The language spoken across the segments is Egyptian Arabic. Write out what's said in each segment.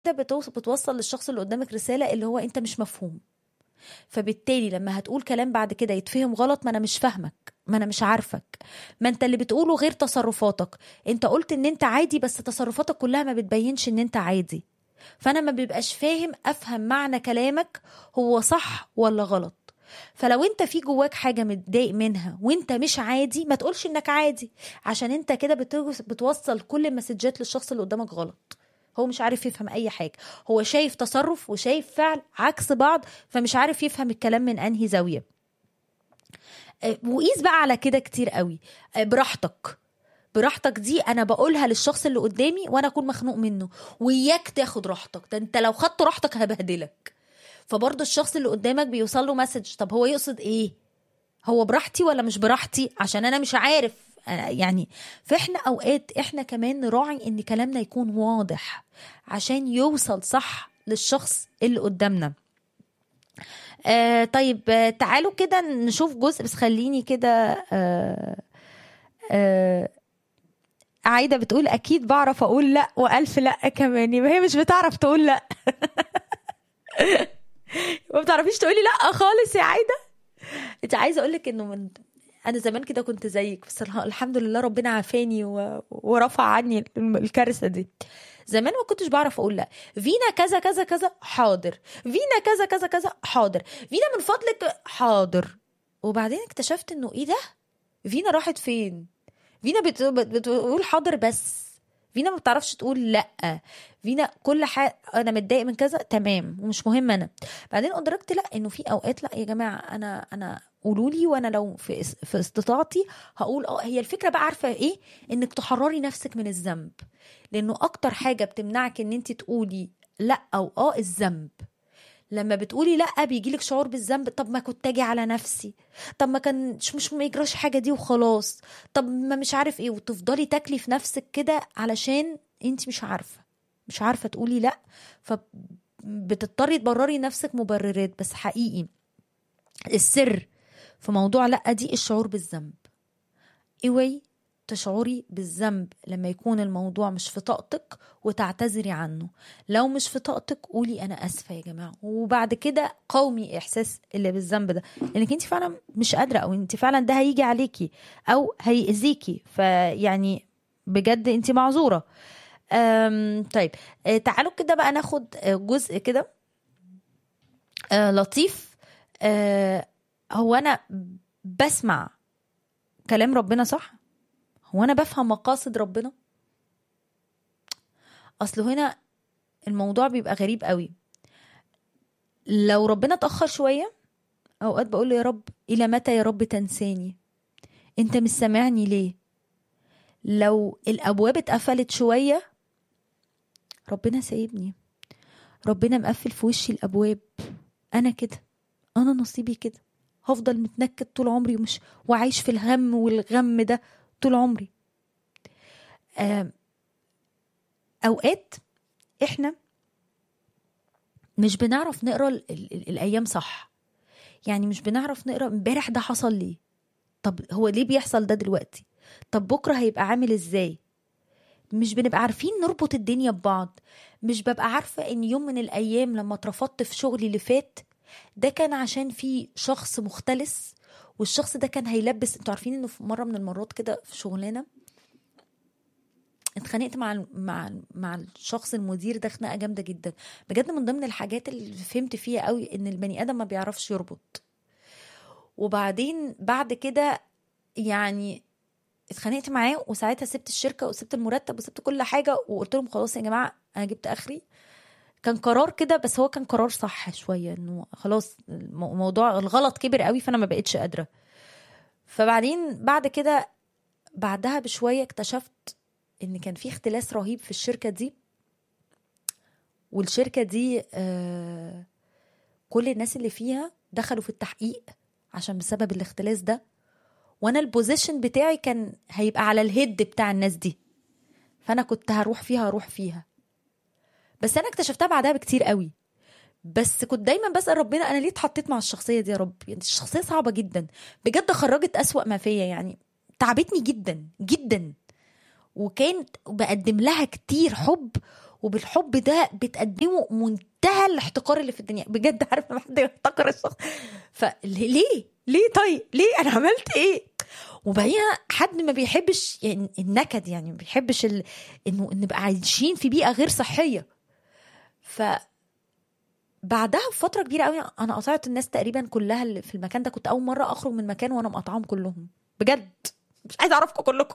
بتوص- بتوصل للشخص اللي قدامك رساله اللي هو انت مش مفهوم فبالتالي لما هتقول كلام بعد كده يتفهم غلط ما انا مش فاهمك ما انا مش عارفك ما انت اللي بتقوله غير تصرفاتك انت قلت ان انت عادي بس تصرفاتك كلها ما بتبينش ان انت عادي فانا ما بيبقاش فاهم افهم معنى كلامك هو صح ولا غلط فلو انت في جواك حاجه متضايق منها وانت مش عادي ما تقولش انك عادي عشان انت كده بتوص- بتوصل كل المسجات للشخص اللي قدامك غلط هو مش عارف يفهم اي حاجه هو شايف تصرف وشايف فعل عكس بعض فمش عارف يفهم الكلام من انهي زاويه آه، وقيس بقى على كده كتير قوي آه، براحتك براحتك دي انا بقولها للشخص اللي قدامي وانا اكون مخنوق منه وياك تاخد راحتك ده انت لو خدت راحتك هبهدلك فبرضه الشخص اللي قدامك بيوصل له مسج طب هو يقصد ايه هو براحتي ولا مش براحتي عشان انا مش عارف آه، يعني فاحنا اوقات احنا كمان نراعي ان كلامنا يكون واضح عشان يوصل صح للشخص اللي قدامنا آه طيب آه تعالوا كده نشوف جزء بس خليني كده آه آه عايدة بتقول أكيد بعرف أقول لأ وألف لأ كمان يبقى هي مش بتعرف تقول لأ ما بتعرفيش تقولي لأ خالص يا عايدة أنت عايزة أقول لك إنه من أنا زمان كده كنت زيك بس الح- الحمد لله ربنا عافاني و... ورفع عني الكارثة دي زمان ما كنتش بعرف اقول لا فينا كذا كذا كذا حاضر فينا كذا كذا كذا حاضر فينا من فضلك حاضر وبعدين اكتشفت انه ايه ده فينا راحت فين فينا بت... بت- بتقول حاضر بس فينا ما بتعرفش تقول لا فينا كل حاجه انا متضايق من كذا تمام ومش مهم انا بعدين ادركت لا انه في اوقات لا يا جماعه انا انا قولوا لي وانا لو في اس- في استطاعتي هقول اه هي الفكره بقى عارفه ايه انك تحرري نفسك من الذنب لانه اكتر حاجه بتمنعك ان انت تقولي لا او اه الذنب لما بتقولي لا بيجيلك شعور بالذنب طب ما كنت اجي على نفسي طب ما كانش مش ما يجراش حاجه دي وخلاص طب ما مش عارف ايه وتفضلي تاكلي في نفسك كده علشان انت مش عارفه مش عارفه تقولي لا فبتضطري تبرري نفسك مبررات بس حقيقي السر في موضوع لا دي الشعور بالذنب اوعي تشعري بالذنب لما يكون الموضوع مش في طاقتك وتعتذري عنه لو مش في طاقتك قولي انا اسفه يا جماعه وبعد كده قومي احساس اللي بالذنب ده لانك انت فعلا مش قادره او انت فعلا ده هيجي عليكي او هيأذيكي فيعني بجد انت معذوره أم طيب آه، تعالوا كده بقى ناخد آه، جزء كده آه، لطيف آه، هو انا بسمع كلام ربنا صح هو انا بفهم مقاصد ربنا اصل هنا الموضوع بيبقى غريب قوي لو ربنا اتاخر شويه اوقات بقول له يا رب الى متى يا رب تنساني انت مش سامعني ليه لو الابواب اتقفلت شويه ربنا سايبني ربنا مقفل في وشي الابواب انا كده انا نصيبي كده هفضل متنكد طول عمري ومش وعايش في الهم والغم ده طول عمري آم، اوقات احنا مش بنعرف نقرا ال- ال- ال- الايام صح يعني مش بنعرف نقرا امبارح ده حصل ليه طب هو ليه بيحصل ده دلوقتي طب بكره هيبقى عامل ازاي مش بنبقى عارفين نربط الدنيا ببعض مش ببقى عارفة ان يوم من الايام لما اترفضت في شغلي اللي فات ده كان عشان في شخص مختلس والشخص ده كان هيلبس انتوا عارفين انه في مره من المرات كده في شغلانه اتخانقت مع ال- مع ال- مع الشخص المدير ده خناقه جامده جدا بجد من ضمن الحاجات اللي فهمت فيها قوي ان البني ادم ما بيعرفش يربط وبعدين بعد كده يعني اتخانقت معاه وساعتها سبت الشركه وسبت المرتب وسبت كل حاجه وقلت لهم خلاص يا جماعه انا جبت اخري كان قرار كده بس هو كان قرار صح شويه انه خلاص المو- موضوع الغلط كبر قوي فانا ما بقتش قادره فبعدين بعد كده بعدها بشويه اكتشفت ان كان في اختلاس رهيب في الشركه دي والشركه دي آه كل الناس اللي فيها دخلوا في التحقيق عشان بسبب الاختلاس ده وانا البوزيشن بتاعي كان هيبقى على الهيد بتاع الناس دي فانا كنت هروح فيها هروح فيها بس انا اكتشفتها بعدها بكتير قوي بس كنت دايما بسال ربنا انا ليه اتحطيت مع الشخصيه دي يا رب يعني الشخصيه صعبه جدا بجد خرجت اسوأ ما فيا يعني تعبتني جدا جدا وكانت بقدم لها كتير حب وبالحب ده بتقدمه منتهى الاحتقار اللي في الدنيا بجد عارف لما حد يحتقر الشخص فليه ليه طيب ليه انا عملت ايه وبعدين حد ما بيحبش يعني النكد يعني ما بيحبش ال... انه نبقى عايشين في بيئه غير صحيه ف بعدها بفتره كبيره قوي انا قطعت الناس تقريبا كلها اللي في المكان ده كنت اول مره اخرج من مكان وانا مقطعاهم كلهم بجد مش عايزه اعرفكم كلكم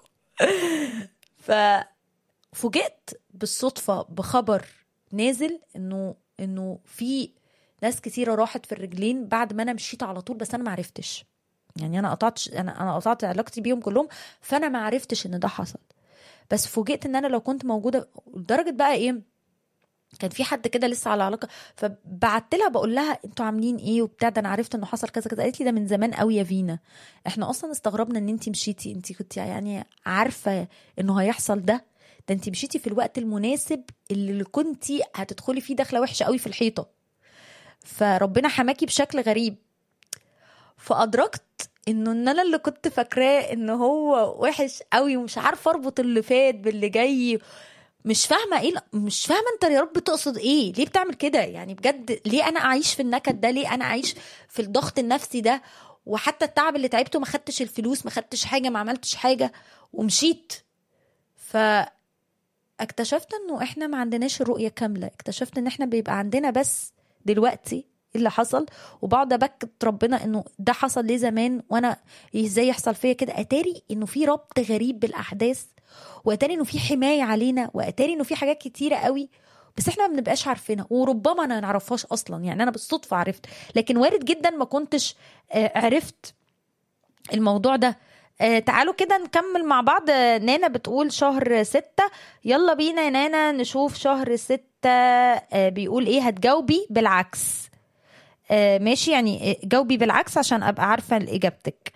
ففوجئت بالصدفه بخبر نازل انه انه في ناس كتيره راحت في الرجلين بعد ما انا مشيت على طول بس انا ما عرفتش يعني انا قطعت انا انا قطعت علاقتي بيهم كلهم فانا ما عرفتش ان ده حصل بس فوجئت ان انا لو كنت موجوده لدرجه بقى ايه كان في حد كده لسه على علاقه فبعت لها بقول لها انتوا عاملين ايه وبتاع ده انا عرفت انه حصل كذا كذا قالت لي ده من زمان قوي يا فينا احنا اصلا استغربنا ان انت مشيتي انت كنت يعني عارفه انه هيحصل ده ده انت مشيتي في الوقت المناسب اللي كنتي هتدخلي فيه داخله وحشه قوي في الحيطه فربنا حماكي بشكل غريب فادركت انه ان انا اللي كنت فاكراه ان هو وحش قوي ومش عارفه اربط اللي فات باللي جاي مش فاهمه ايه مش فاهمه انت يا رب تقصد ايه ليه بتعمل كده يعني بجد ليه انا اعيش في النكد ده ليه انا اعيش في الضغط النفسي ده وحتى التعب اللي تعبته ما خدتش الفلوس ما خدتش حاجه ما عملتش حاجه ومشيت ف اكتشفت انه احنا ما عندناش الرؤيه كامله اكتشفت ان احنا بيبقى عندنا بس دلوقتي اللي حصل وبقعد ابكت ربنا انه ده حصل ليه زمان وانا ازاي يحصل فيا كده اتاري انه في ربط غريب بالاحداث واتاري انه في حمايه علينا واتاري انه في حاجات كتيره قوي بس احنا ما بنبقاش عارفينها وربما ما نعرفهاش اصلا يعني انا بالصدفه عرفت لكن وارد جدا ما كنتش عرفت الموضوع ده آه تعالوا كده نكمل مع بعض نانا بتقول شهر ستة يلا بينا يا نانا نشوف شهر ستة آه بيقول ايه هتجاوبي بالعكس آه ماشي يعني جاوبي بالعكس عشان ابقى عارفة اجابتك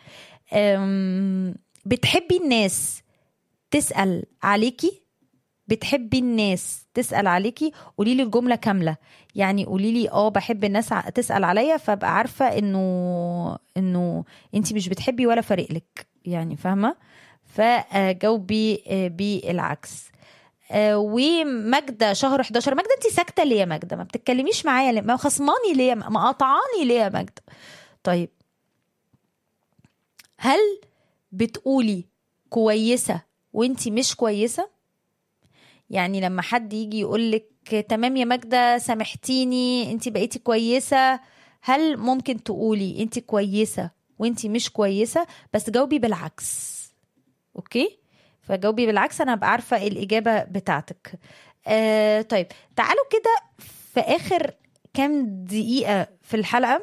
بتحبي الناس تسأل عليكي بتحبي الناس تسأل عليكي قولي لي الجملة كاملة يعني قولي لي اه بحب الناس تسأل عليا فابقى عارفة انه انه انت مش بتحبي ولا فارق لك يعني فاهمة فجاوبي بالعكس وماجدة شهر 11 ماجدة انت ساكتة ليه يا ماجدة ما بتتكلميش معايا ليه ما خصماني ليه ما قطعاني ليه يا ماجدة طيب هل بتقولي كويسة وانتي مش كويسة يعني لما حد يجي يقولك تمام يا ماجدة سامحتيني انتي بقيتي كويسة هل ممكن تقولي انتي كويسة وانتي مش كويسة بس جاوبي بالعكس اوكي فجاوبي بالعكس انا هبقى عارفة الاجابة بتاعتك آه طيب تعالوا كده في اخر كام دقيقة في الحلقة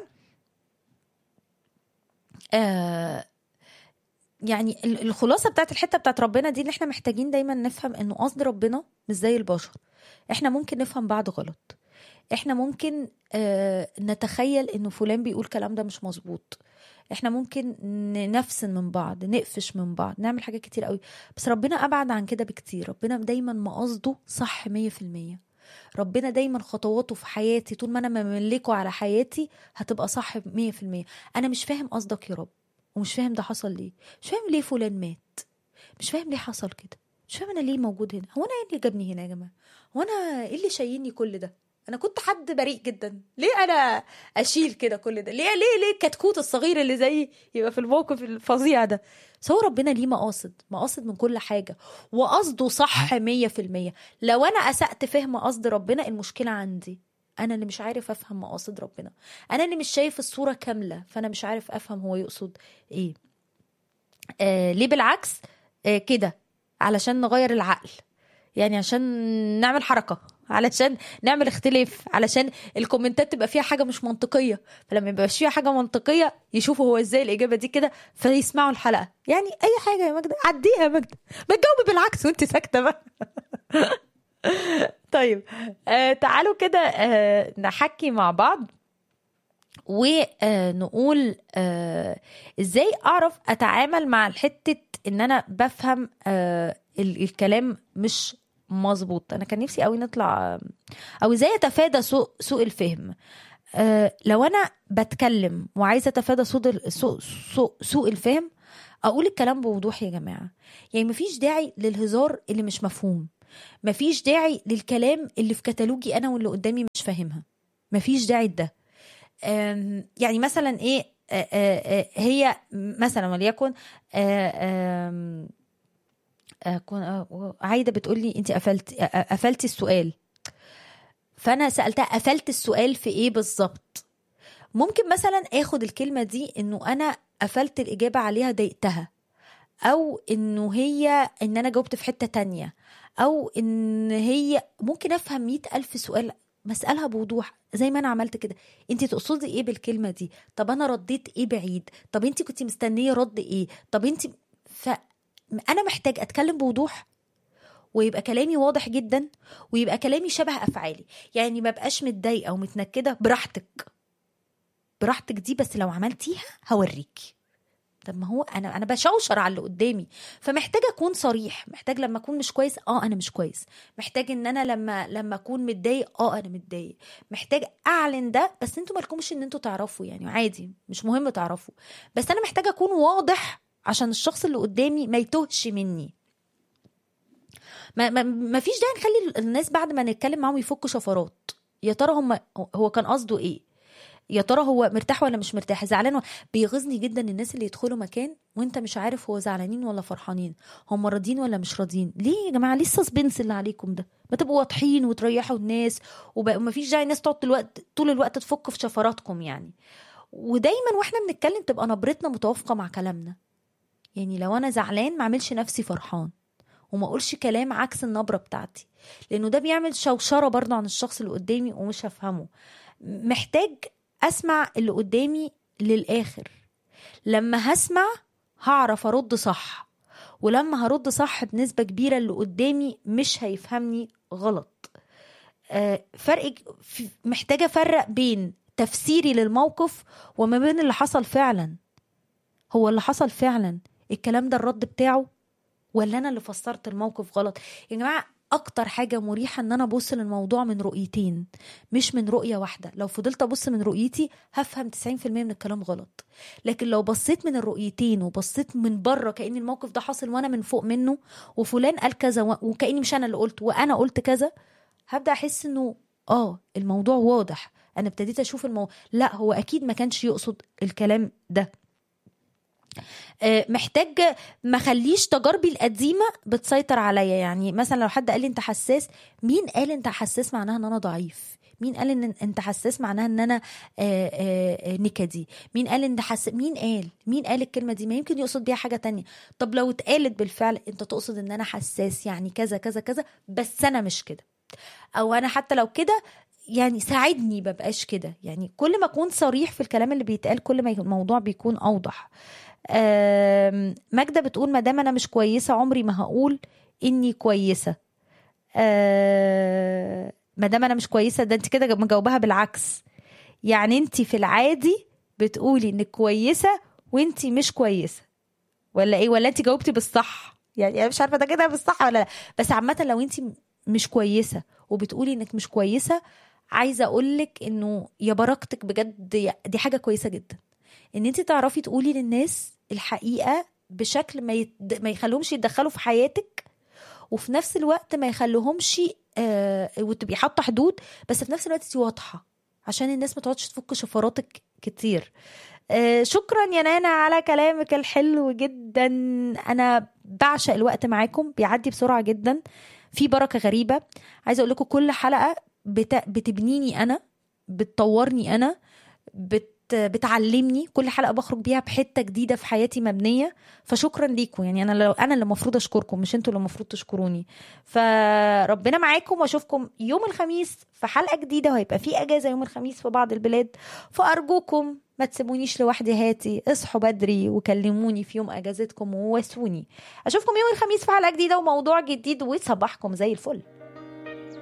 آه يعني الخلاصه بتاعت الحته بتاعت ربنا دي اللي احنا محتاجين دايما نفهم انه قصد ربنا مش زي البشر احنا ممكن نفهم بعض غلط احنا ممكن آه نتخيل انه فلان بيقول كلام ده مش مظبوط احنا ممكن نفسن من بعض نقفش من بعض نعمل حاجات كتير قوي بس ربنا ابعد عن كده بكتير ربنا دايما مقصده صح مية في المية ربنا دايما خطواته في حياتي طول ما انا مملكه على حياتي هتبقى صح مية في المية انا مش فاهم قصدك يا رب ومش فاهم ده حصل ليه مش فاهم ليه فلان مات مش فاهم ليه حصل كده مش فاهم انا ليه موجود هنا هو انا ايه اللي جابني هنا يا جماعه هو انا ايه اللي شايلني كل ده انا كنت حد بريء جدا ليه انا اشيل كده كل ده ليه ليه ليه الكتكوت الصغير اللي زيي يبقى في الموقف الفظيع ده بس هو ربنا ليه مقاصد مقاصد من كل حاجه وقصده صح مية في المية لو انا اسأت فهم قصد ربنا المشكله عندي انا اللي مش عارف افهم مقاصد ربنا انا اللي مش شايف الصوره كامله فانا مش عارف افهم هو يقصد ايه آه ليه بالعكس آه كده علشان نغير العقل يعني عشان نعمل حركه علشان نعمل اختلاف علشان الكومنتات تبقى فيها حاجه مش منطقيه فلما يبقى فيها حاجه منطقيه يشوفوا هو ازاي الاجابه دي كده فيسمعوا الحلقه يعني اي حاجه يا ماجده عديها يا ماجده ما تجاوبي بالعكس وانت ساكته بقى طيب آه تعالوا كده آه نحكي مع بعض ونقول آه ازاي اعرف اتعامل مع الحته ان انا بفهم آه الكلام مش مظبوط انا كان نفسي قوي نطلع او ازاي اتفادى سوء سوء الفهم آه لو انا بتكلم وعايزه اتفادى سوء سوء سوء, سوء الفهم اقول الكلام بوضوح يا جماعه يعني مفيش داعي للهزار اللي مش مفهوم مفيش داعي للكلام اللي في كتالوجي انا واللي قدامي مش فاهمها مفيش داعي لده أم، يعني مثلا ايه آه، آه، آه، هي مثلا وليكن آه، آم، آه، كون- آه، عايده بتقول لي انت قفلت آه، آه، قفلتي السؤال فانا سالتها قفلت السؤال في ايه بالظبط ممكن مثلا اخد الكلمه دي انه انا قفلت الاجابه عليها ضايقتها او انه هي ان انا جاوبت في حته تانية او ان هي ممكن افهم مئة الف سؤال مسألها بوضوح زي ما انا عملت كده انت تقصدي ايه بالكلمه دي طب انا رديت ايه بعيد طب انت كنت مستنيه رد ايه طب انت ف انا محتاج اتكلم بوضوح ويبقى كلامي واضح جدا ويبقى كلامي شبه افعالي يعني ما بقاش متضايقه ومتنكده براحتك براحتك دي بس لو عملتيها هوريكي طب ما هو انا انا بشوشر على اللي قدامي فمحتاجه اكون صريح محتاج لما اكون مش كويس اه انا مش كويس محتاج ان انا لما لما اكون متضايق اه انا متضايق محتاج اعلن ده بس انتوا مالكمش ان انتوا تعرفوا يعني عادي مش مهم تعرفوا بس انا محتاجه اكون واضح عشان الشخص اللي قدامي ما يتوهش مني ما, ما, ما فيش داعي نخلي الناس بعد ما نتكلم معاهم يفكوا شفرات يا ترى هم هو كان قصده ايه يا ترى هو مرتاح ولا مش مرتاح زعلان ولا بيغيظني جدا الناس اللي يدخلوا مكان وانت مش عارف هو زعلانين ولا فرحانين هم راضيين ولا مش راضيين ليه يا جماعه ليه السسبنس اللي عليكم ده ما تبقوا واضحين وتريحوا الناس وب- وما فيش داعي الناس تقعد طول الوقت طول الوقت تفك في شفراتكم يعني ودايما واحنا بنتكلم تبقى نبرتنا متوافقه مع كلامنا يعني لو انا زعلان ما اعملش نفسي فرحان وما اقولش كلام عكس النبره بتاعتي لانه ده بيعمل شوشره برضه عن الشخص اللي قدامي ومش هفهمه محتاج اسمع اللي قدامي للاخر لما هسمع هعرف ارد صح ولما هرد صح بنسبه كبيره اللي قدامي مش هيفهمني غلط آه، فرق في- محتاجه افرق بين تفسيري للموقف وما بين اللي حصل فعلا هو اللي حصل فعلا الكلام ده الرد بتاعه ولا انا اللي فسرت الموقف غلط يا جماعه اكتر حاجه مريحه ان انا ابص للموضوع من رؤيتين مش من رؤيه واحده لو فضلت ابص من رؤيتي هفهم 90% من الكلام غلط لكن لو بصيت من الرؤيتين وبصيت من بره كأن الموقف ده حاصل وانا من فوق منه وفلان قال كذا و- وكأني مش انا اللي قلت وانا قلت كذا هبدا احس انه اه الموضوع واضح انا ابتديت اشوف الموضوع لا هو اكيد ما كانش يقصد الكلام ده آه، محتاج ما خليش تجاربي القديمه بتسيطر عليا يعني مثلا لو حد قال لي انت حساس مين قال انت حساس معناها ان انا ضعيف مين قال ان انت حساس معناها ان انا آه، آه، آه، نكدي مين قال ان حس مين قال مين قال الكلمه دي ما يمكن يقصد بيها حاجه تانية طب لو اتقالت بالفعل انت تقصد ان انا حساس يعني كذا كذا كذا بس انا مش كده او انا حتى لو كده يعني ساعدني مبقاش كده يعني كل ما اكون صريح في الكلام اللي بيتقال كل ما الموضوع بيكون اوضح آم، ماجدة بتقول ما دام انا مش كويسة عمري ما هقول اني كويسة آه، ما دام انا مش كويسة ده انت كده مجاوبها بالعكس يعني انت في العادي بتقولي انك كويسة وانت مش كويسة ولا ايه ولا انت جاوبتي بالصح يعني انا مش عارفة ده كده بالصح ولا لا بس عامة لو انت مش كويسة وبتقولي انك مش كويسة عايزة اقولك انه يا بركتك بجد دي حاجة كويسة جدا ان انت تعرفي تقولي للناس الحقيقه بشكل ما يد... ما يخليهمش يتدخلوا في حياتك وفي نفس الوقت ما يخليهمش آه وتبقي حاطه حدود بس في نفس الوقت انت واضحه عشان الناس ما تقعدش تفك شفراتك كتير آه شكرا يا نانا على كلامك الحلو جدا انا بعشق الوقت معاكم بيعدي بسرعه جدا في بركه غريبه عايزه اقول لكم كل حلقه بت... بتبنيني انا بتطورني انا بت بتعلمني كل حلقه بخرج بيها بحته جديده في حياتي مبنيه فشكرا ليكم يعني انا لو انا اللي المفروض اشكركم مش انتوا اللي المفروض تشكروني فربنا معاكم واشوفكم يوم الخميس في حلقه جديده وهيبقى في اجازه يوم الخميس في بعض البلاد فارجوكم ما تسيبونيش لوحدي هاتي اصحوا بدري وكلموني في يوم اجازتكم وواسوني اشوفكم يوم الخميس في حلقه جديده وموضوع جديد وصباحكم زي الفل